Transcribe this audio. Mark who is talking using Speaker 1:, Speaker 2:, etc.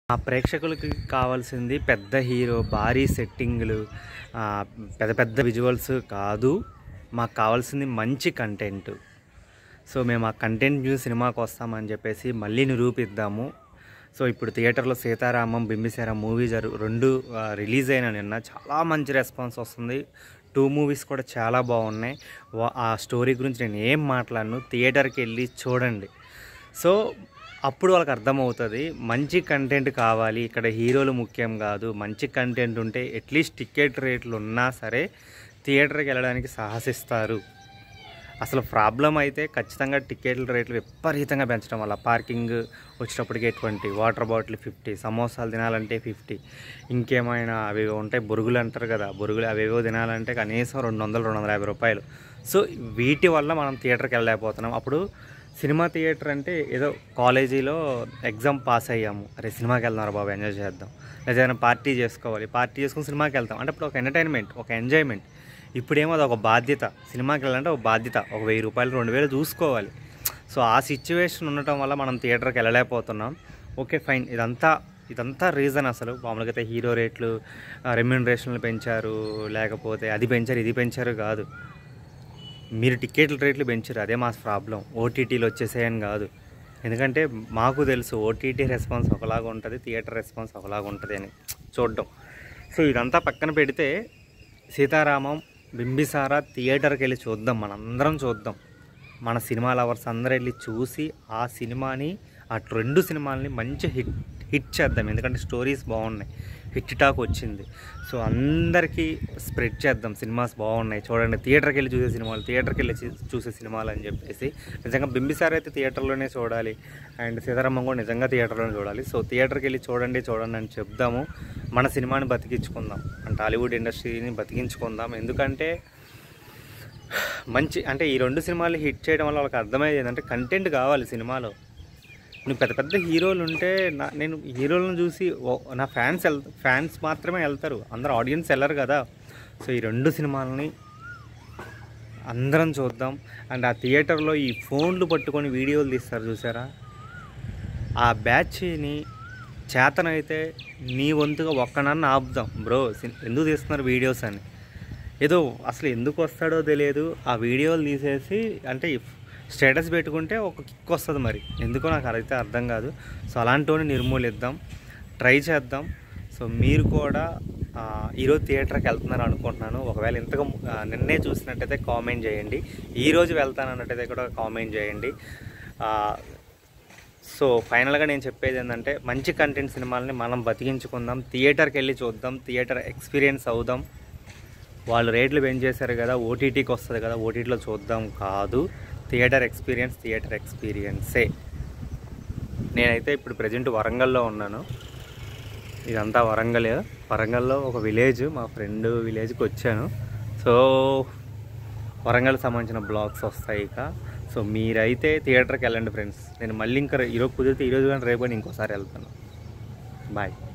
Speaker 1: ఆ ప్రేక్షకులకి కావాల్సింది పెద్ద హీరో భారీ సెట్టింగ్లు ఆ, పెద్ద పెద్ద విజువల్స్ కాదు మాకు కావాల్సింది మంచి కంటెంట్ సో మేము ఆ కంటెంట్ చూసి సినిమాకి వస్తామని చెప్పేసి మళ్ళీ నిరూపిద్దాము సో ఇప్పుడు థియేటర్లో సీతారామం బింబిసార మూవీ జరు రెండు ఆ, రిలీజ్ అయిన నిన్న చాలా మంచి రెస్పాన్స్ వస్తుంది టూ మూవీస్ కూడా చాలా బాగున్నాయి వా- ఆ స్టోరీ గురించి నేను ఏం మాట్లాడను థియేటర్కి వెళ్ళి చూడండి సో అప్పుడు వాళ్ళకి అర్థమవుతుంది మంచి కంటెంట్ కావాలి ఇక్కడ హీరోలు ముఖ్యం కాదు మంచి కంటెంట్ ఉంటే అట్లీస్ట్ టికెట్ రేట్లు ఉన్నా సరే థియేటర్కి వెళ్ళడానికి సాహసిస్తారు అసలు ప్రాబ్లం అయితే ఖచ్చితంగా టికెట్ల రేట్లు విపరీతంగా పెంచడం వల్ల పార్కింగ్ వచ్చేటప్పటికి ఎటువంటి వాటర్ బాటిల్ ఫిఫ్టీ సమోసాలు తినాలంటే ఫిఫ్టీ ఇంకేమైనా అవి ఉంటాయి బొరుగులు అంటారు కదా బొరుగులు అవేవో తినాలంటే కనీసం రెండు వందలు రెండు వందల యాభై రూపాయలు సో వీటి వల్ల మనం థియేటర్కి వెళ్ళలేకపోతున్నాం అప్పుడు సినిమా థియేటర్ అంటే ఏదో కాలేజీలో ఎగ్జామ్ పాస్ అయ్యాము అరే సినిమాకి వెళ్దాం బాబు ఎంజాయ్ చేద్దాం లేదా ఏదైనా పార్టీ చేసుకోవాలి పార్టీ చేసుకుని సినిమాకి వెళ్తాం అంటే ఇప్పుడు ఒక ఎంటర్టైన్మెంట్ ఒక ఎంజాయ్మెంట్ ఇప్పుడేమో అది ఒక బాధ్యత సినిమాకి వెళ్ళాలంటే ఒక బాధ్యత ఒక వెయ్యి రూపాయలు రెండు వేలు చూసుకోవాలి సో ఆ సిచ్యువేషన్ ఉండటం వల్ల మనం థియేటర్కి వెళ్ళలేకపోతున్నాం ఓకే ఫైన్ ఇదంతా ఇదంతా రీజన్ అసలు మామూలుగా అయితే హీరో రేట్లు రెమ్యూనరేషన్లు పెంచారు లేకపోతే అది పెంచారు ఇది పెంచారు కాదు మీరు టికెట్ల రేట్లు పెంచారు అదే మా ప్రాబ్లం ఓటీటీలు వచ్చేసాయని కాదు ఎందుకంటే మాకు తెలుసు ఓటీటీ రెస్పాన్స్ ఒకలాగా ఉంటుంది థియేటర్ రెస్పాన్స్ ఒకలాగా ఉంటుంది అని చూడడం సో ఇదంతా పక్కన పెడితే సీతారామం బింబిసార థియేటర్కి వెళ్ళి చూద్దాం మనందరం చూద్దాం మన సినిమా లవర్స్ అందరూ వెళ్ళి చూసి ఆ సినిమాని ఆ రెండు సినిమాలని మంచి హిట్ హిట్ చేద్దాం ఎందుకంటే స్టోరీస్ బాగున్నాయి హిట్ టాక్ వచ్చింది సో అందరికీ స్ప్రెడ్ చేద్దాం సినిమాస్ బాగున్నాయి చూడండి థియేటర్కి వెళ్ళి చూసే సినిమాలు థియేటర్కి వెళ్ళి చూ- చూసే సినిమాలు అని చెప్పేసి నిజంగా బింబిసార్ అయితే థియేటర్లోనే చూడాలి అండ్ సీతారామం కూడా నిజంగా థియేటర్లోనే చూడాలి సో థియేటర్కి వెళ్ళి చూడండి చూడండి అని చెప్దాము మన సినిమాని బతికించుకుందాం అంటే టాలీవుడ్ ఇండస్ట్రీని బతికించుకుందాం ఎందుకంటే మంచి అంటే ఈ రెండు సినిమాలు హిట్ చేయడం వల్ల వాళ్ళకి అర్థమయ్యేది ఏంటంటే కంటెంట్ కావాలి సినిమాలో నువ్వు పెద్ద పెద్ద హీరోలు ఉంటే నా నేను హీరోలను చూసి ఓ- నా ఫ్యాన్స్ వెళ్ ఫ్యాన్స్ మాత్రమే వెళ్తారు అందరు ఆడియన్స్ వెళ్ళరు కదా సో ఈ రెండు సినిమాలని అందరం చూద్దాం అండ్ ఆ థియేటర్లో ఈ ఫోన్లు పట్టుకొని వీడియోలు తీస్తారు చూసారా ఆ బ్యాచ్ని చేతనైతే నీ వంతుగా ఒక్కనన్న ఆపుదాం బ్రో సి- ఎందుకు తీస్తున్నారు వీడియోస్ అని ఏదో అసలు ఎందుకు వస్తాడో తెలియదు ఆ వీడియోలు తీసేసి అంటే స్టేటస్ పెట్టుకుంటే ఒక కిక్ వస్తుంది మరి ఎందుకో నాకు అదైతే అర్థం కాదు సో అలాంటివని నిర్మూలిద్దాం ట్రై చేద్దాం సో మీరు కూడా ఆ, ఈరోజు థియేటర్కి వెళ్తున్నారు అనుకుంటున్నాను ఒకవేళ ఇంతకు ము- ఆ, నిన్నే చూసినట్టయితే కామెంట్ చేయండి ఈరోజు వెళ్తాను అన్నట్టయితే కూడా కామెంట్ చేయండి ఆ, సో ఫైనల్గా నేను చెప్పేది ఏంటంటే మంచి కంటెంట్ సినిమాలని మనం బతికించుకుందాం థియేటర్కి వెళ్ళి చూద్దాం థియేటర్ ఎక్స్పీరియన్స్ అవుదాం వాళ్ళు రేట్లు పెంచేశారు కదా ఓటీటీకి వస్తుంది కదా ఓటీటీలో చూద్దాం కాదు థియేటర్ ఎక్స్పీరియన్స్ థియేటర్ ఎక్స్పీరియన్సే నేనైతే ఇప్పుడు ప్రజెంట్ వరంగల్లో ఉన్నాను ఇదంతా వరంగల్ వరంగల్లో ఒక విలేజ్ మా ఫ్రెండ్ విలేజ్కి వచ్చాను సో వరంగల్ సంబంధించిన బ్లాగ్స్ వస్తాయి ఇక సో మీరైతే థియేటర్కి వెళ్ళండి ఫ్రెండ్స్ నేను మళ్ళీ ఇంకా ఈరోజు కుదిరితే ఈరోజు కానీ రేపు కానీ ఇంకోసారి వెళ్తాను బాయ్